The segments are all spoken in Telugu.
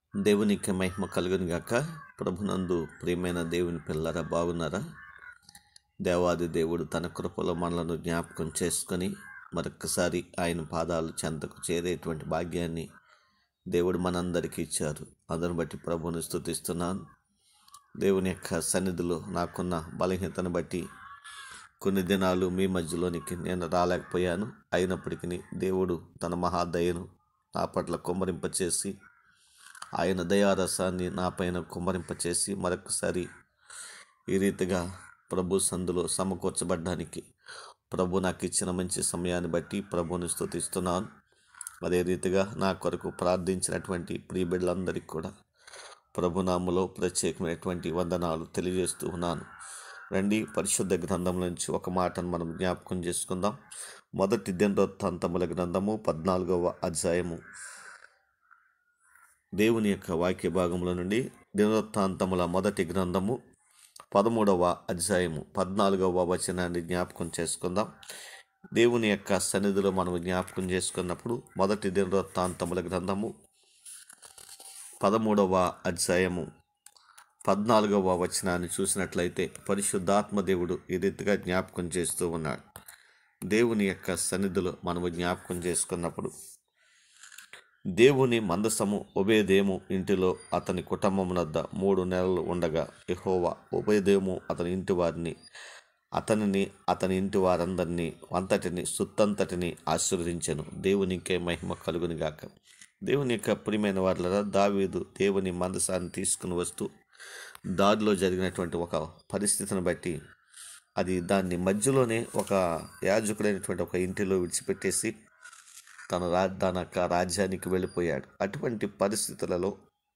దేవునికి మహిమ కలుగును గాక ప్రభునందు ప్రియమైన దేవుని పిల్లరా బాగున్నారా దేవాది దేవుడు తన కృపలో మనలను జ్ఞాపకం చేసుకొని మరొక్కసారి ఆయన పాదాలు చెంతకు చేరేటువంటి భాగ్యాన్ని దేవుడు మనందరికీ ఇచ్చారు అందుని బట్టి ప్రభుని స్తుతిస్తున్నాను దేవుని యొక్క సన్నిధిలో నాకున్న బలహీనతను బట్టి కొన్ని దినాలు మీ మధ్యలోనికి నేను రాలేకపోయాను అయినప్పటికీ దేవుడు తన మహాదయను నా పట్ల కుమ్మరింపచేసి ఆయన దయారసాన్ని నా పైన కుమ్మరింపచేసి మరొకసారి ఈ రీతిగా ప్రభు సందులో సమకూర్చబడ్డానికి ప్రభు నాకు ఇచ్చిన మంచి సమయాన్ని బట్టి ప్రభుని స్తుతిస్తున్నాను అదే రీతిగా నా కొరకు ప్రార్థించినటువంటి ప్రియ బిడ్డలందరికీ కూడా ప్రభునామలో ప్రత్యేకమైనటువంటి వందనాలు తెలియజేస్తూ ఉన్నాను రండి పరిశుద్ధ గ్రంథం నుంచి ఒక మాటను మనం జ్ఞాపకం చేసుకుందాం మొదటి దినవృత్తాంతముల గ్రంథము పద్నాలుగవ అధ్యాయము దేవుని యొక్క వాక్య భాగంలో నుండి దినవృత్తాంతముల మొదటి గ్రంథము పదమూడవ అధ్యాయము పద్నాలుగవ వచనాన్ని జ్ఞాపకం చేసుకుందాం దేవుని యొక్క సన్నిధిలో మనం జ్ఞాపకం చేసుకున్నప్పుడు మొదటి దినవృత్తాంతముల గ్రంథము పదమూడవ అధ్యాయము పద్నాలుగవ వచనాన్ని చూసినట్లయితే పరిశుద్ధాత్మ దేవుడు ఈ రీతిగా జ్ఞాపకం చేస్తూ ఉన్నాడు దేవుని యొక్క సన్నిధిలో మనము జ్ఞాపకం చేసుకున్నప్పుడు దేవుని మందసము ఒబేదేము ఇంటిలో అతని కుటుంబమునద్ద మూడు నెలలు ఉండగా యెహోవా ఒబేదేము అతని ఇంటి వారిని అతనిని అతని ఇంటి వారందరినీ అంతటిని సుత్తంతటిని ఆశీర్వదించెను దేవునికే మహిమ కలుగుని గాక దేవుని యొక్క ప్రియమైన వారులరా దావీదు దేవుని మందసాన్ని తీసుకుని వస్తూ దారిలో జరిగినటువంటి ఒక పరిస్థితిని బట్టి అది దాన్ని మధ్యలోనే ఒక యాజకుడైనటువంటి ఒక ఇంటిలో విడిచిపెట్టేసి తన రా తన యొక్క రాజ్యానికి వెళ్ళిపోయాడు అటువంటి పరిస్థితులలో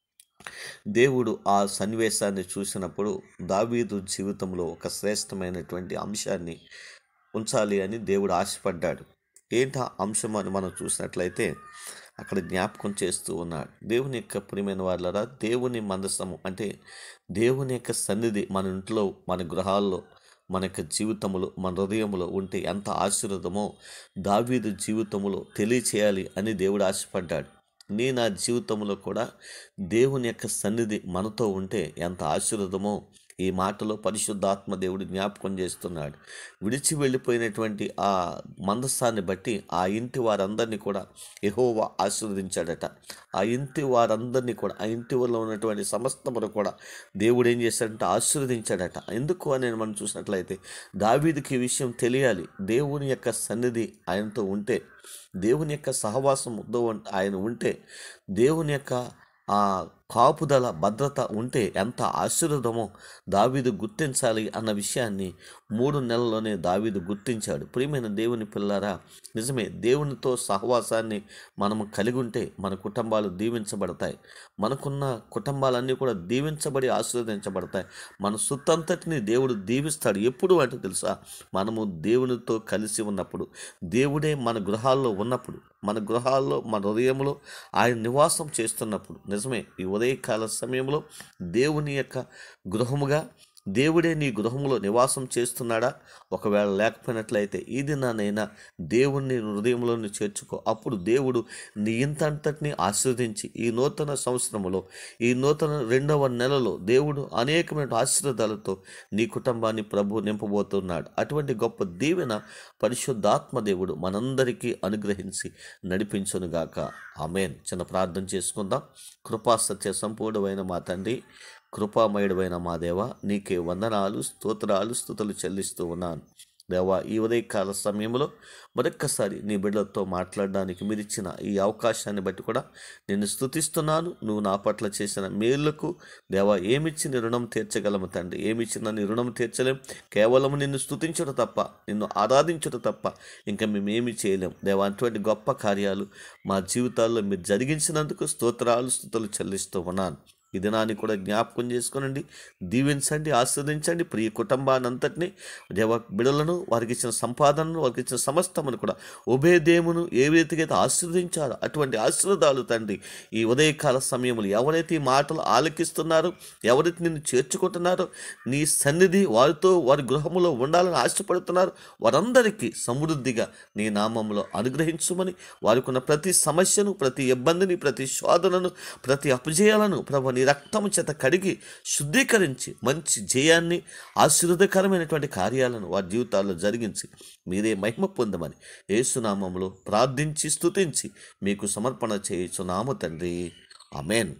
దేవుడు ఆ సన్నివేశాన్ని చూసినప్పుడు దావీదు జీవితంలో ఒక శ్రేష్టమైనటువంటి అంశాన్ని ఉంచాలి అని దేవుడు ఆశపడ్డాడు ఏంటి ఆ అంశం అని మనం చూసినట్లయితే అక్కడ జ్ఞాపకం చేస్తూ ఉన్నాడు దేవుని యొక్క ప్రియమైన వాళ్ళరా దేవుని మందసము అంటే దేవుని యొక్క సన్నిధి మన ఇంట్లో మన గృహాల్లో మన యొక్క జీవితంలో మన హృదయంలో ఉంటే ఎంత ఆశీర్వదమో దావీదు జీవితంలో తెలియచేయాలి అని దేవుడు ఆశపడ్డాడు నీ నా జీవితంలో కూడా దేవుని యొక్క సన్నిధి మనతో ఉంటే ఎంత ఆశీర్వదమో ఈ మాటలో పరిశుద్ధాత్మ దేవుడు జ్ఞాపకం చేస్తున్నాడు విడిచి వెళ్ళిపోయినటువంటి ఆ మందస్సాన్ని బట్టి ఆ ఇంటి వారందరినీ కూడా ఎహోవా ఆశీర్వదించాడట ఆ ఇంటి వారందరినీ కూడా ఆ ఇంటి వల్ల ఉన్నటువంటి సమస్తమును కూడా దేవుడు ఏం చేశాడంటే ఆశీర్వదించాడట ఎందుకు అని మనం చూసినట్లయితే దావీదికి ఈ విషయం తెలియాలి దేవుని యొక్క సన్నిధి ఆయనతో ఉంటే దేవుని యొక్క సహవాసం ఆయన ఉంటే దేవుని యొక్క ఆ కాపుదల భద్రత ఉంటే ఎంత ఆశీర్వదమో దావీదు గుర్తించాలి అన్న విషయాన్ని మూడు నెలల్లోనే దావీదు గుర్తించాడు ప్రియమైన దేవుని పిల్లారా నిజమే దేవునితో సహవాసాన్ని మనము కలిగి ఉంటే మన కుటుంబాలు దీవించబడతాయి మనకున్న కుటుంబాలన్నీ కూడా దీవించబడి ఆశీర్వదించబడతాయి మన సుత్తంతటిని దేవుడు దీవిస్తాడు ఎప్పుడు అంటే తెలుసా మనము దేవునితో కలిసి ఉన్నప్పుడు దేవుడే మన గృహాల్లో ఉన్నప్పుడు మన గృహాల్లో మన హృదయంలో ఆయన నివాసం చేస్తున్నప్పుడు నిజమే ఈ ఉదయకాల సమయంలో దేవుని యొక్క గృహముగా దేవుడే నీ గృహంలో నివాసం చేస్తున్నాడా ఒకవేళ లేకపోయినట్లయితే ఈ దినానైనా దేవుణ్ణి హృదయంలోని చేర్చుకో అప్పుడు దేవుడు నీ ఇంతంతటిని ఆశీర్వదించి ఈ నూతన సంవత్సరంలో ఈ నూతన రెండవ నెలలో దేవుడు అనేకమైన ఆశీర్వాదాలతో నీ కుటుంబాన్ని ప్రభు నింపబోతున్నాడు అటువంటి గొప్ప దీవెన పరిశుద్ధాత్మ దేవుడు మనందరికీ అనుగ్రహించి నడిపించునుగాక ఆమెన్ చిన్న ప్రార్థన చేసుకుందాం కృపా సత్య సంపూర్ణమైన మా తండ్రి కృపామయుడమైన మా దేవ నీకే వందనాలు స్తోత్రాలు స్థుతులు చెల్లిస్తూ ఉన్నాను దేవా ఈ ఉదయకాల సమయంలో మరొక్కసారి నీ బిడ్డలతో మాట్లాడడానికి మీరు ఇచ్చిన ఈ అవకాశాన్ని బట్టి కూడా నేను స్థుతిస్తున్నాను నువ్వు నా పట్ల చేసిన మేలుకు దేవా ఏమిచ్చి నీ రుణం తీర్చగలము తండ్రి ఏమిచ్చిన నీ రుణం తీర్చలేం కేవలం నిన్ను స్థుతించడం తప్ప నిన్ను ఆరాధించడం తప్ప ఇంకా మేమేమి చేయలేం దేవా అటువంటి గొప్ప కార్యాలు మా జీవితాల్లో మీరు జరిగించినందుకు స్తోత్రాలు స్థుతులు చెల్లిస్తూ ఉన్నాను ఈ దినాన్ని కూడా జ్ఞాపకం చేసుకోనండి దీవించండి ఆస్వాదించండి ప్రియ కుటుంబాన్ని అంతటిని దేవ బిడలను వారికి ఇచ్చిన సంపాదనను వారికి ఇచ్చిన సమస్తమును కూడా ఉభయ దేవును ఏ రీతిగా అయితే ఆశీర్వదించారో అటువంటి ఆశీర్వాదాలు తండ్రి ఈ ఉదయకాల సమయంలో ఎవరైతే ఈ మాటలు ఆలకిస్తున్నారో ఎవరైతే నిన్ను చేర్చుకుంటున్నారో నీ సన్నిధి వారితో వారి గృహములో ఉండాలని ఆశపడుతున్నారు వారందరికీ సమృద్ధిగా నీ నామంలో అనుగ్రహించుమని వారికి ఉన్న ప్రతి సమస్యను ప్రతి ఇబ్బందిని ప్రతి శోధనను ప్రతి అపజయాలను ప్రభు నీ రక్తము చేత కడిగి శుద్ధీకరించి మంచి జయాన్ని ఆశీర్వదకరమైనటువంటి కార్యాలను వారి జీవితాల్లో జరిగించి మీరే మహిమ పొందమని ఏసునామంలో ప్రార్థించి స్తుతించి మీకు సమర్పణ చేయుచున్నాము తండ్రి అమేన్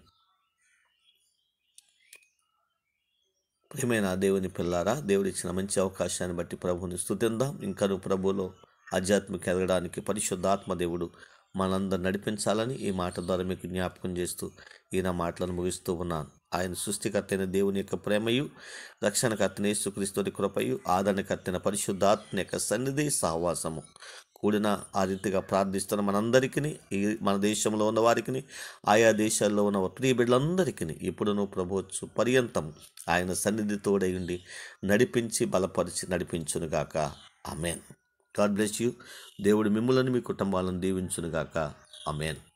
ప్రియమైన దేవుని పిల్లారా దేవుడిచ్చిన మంచి అవకాశాన్ని బట్టి ప్రభువుని స్తుతిందాం ఇంకను ప్రభువులో ఆధ్యాత్మిక ఎదగడానికి పరిశుద్ధాత్మ దేవుడు మనందరూ నడిపించాలని ఈ మాట ద్వారా మీకు జ్ఞాపకం చేస్తూ ఈయన మాటలను ముగిస్తూ ఉన్నాను ఆయన సృష్టికర్త అయిన దేవుని యొక్క ప్రేమయు రక్షణకర్తన యేసుక్రీస్తుని కృపయు ఆదరణకర్తన పరిశుద్ధాత్మ యొక్క సన్నిధి సహవాసము కూడిన ఆ రీతిగా ప్రార్థిస్తున్న మనందరికీ ఈ మన దేశంలో ఉన్న వారికి ఆయా దేశాల్లో ఉన్న ప్రియ బిడ్డలందరికీ ఇప్పుడును ప్రభుత్వ పర్యంతం ఆయన సన్నిధి తోడై ఉండి నడిపించి బలపరిచి నడిపించునుగాక అమేన్ గాడ్ బ్లెస్ యూ దేవుడు మిమ్మల్ని మీ కుటుంబాలను దీవించునుగాక అమేన్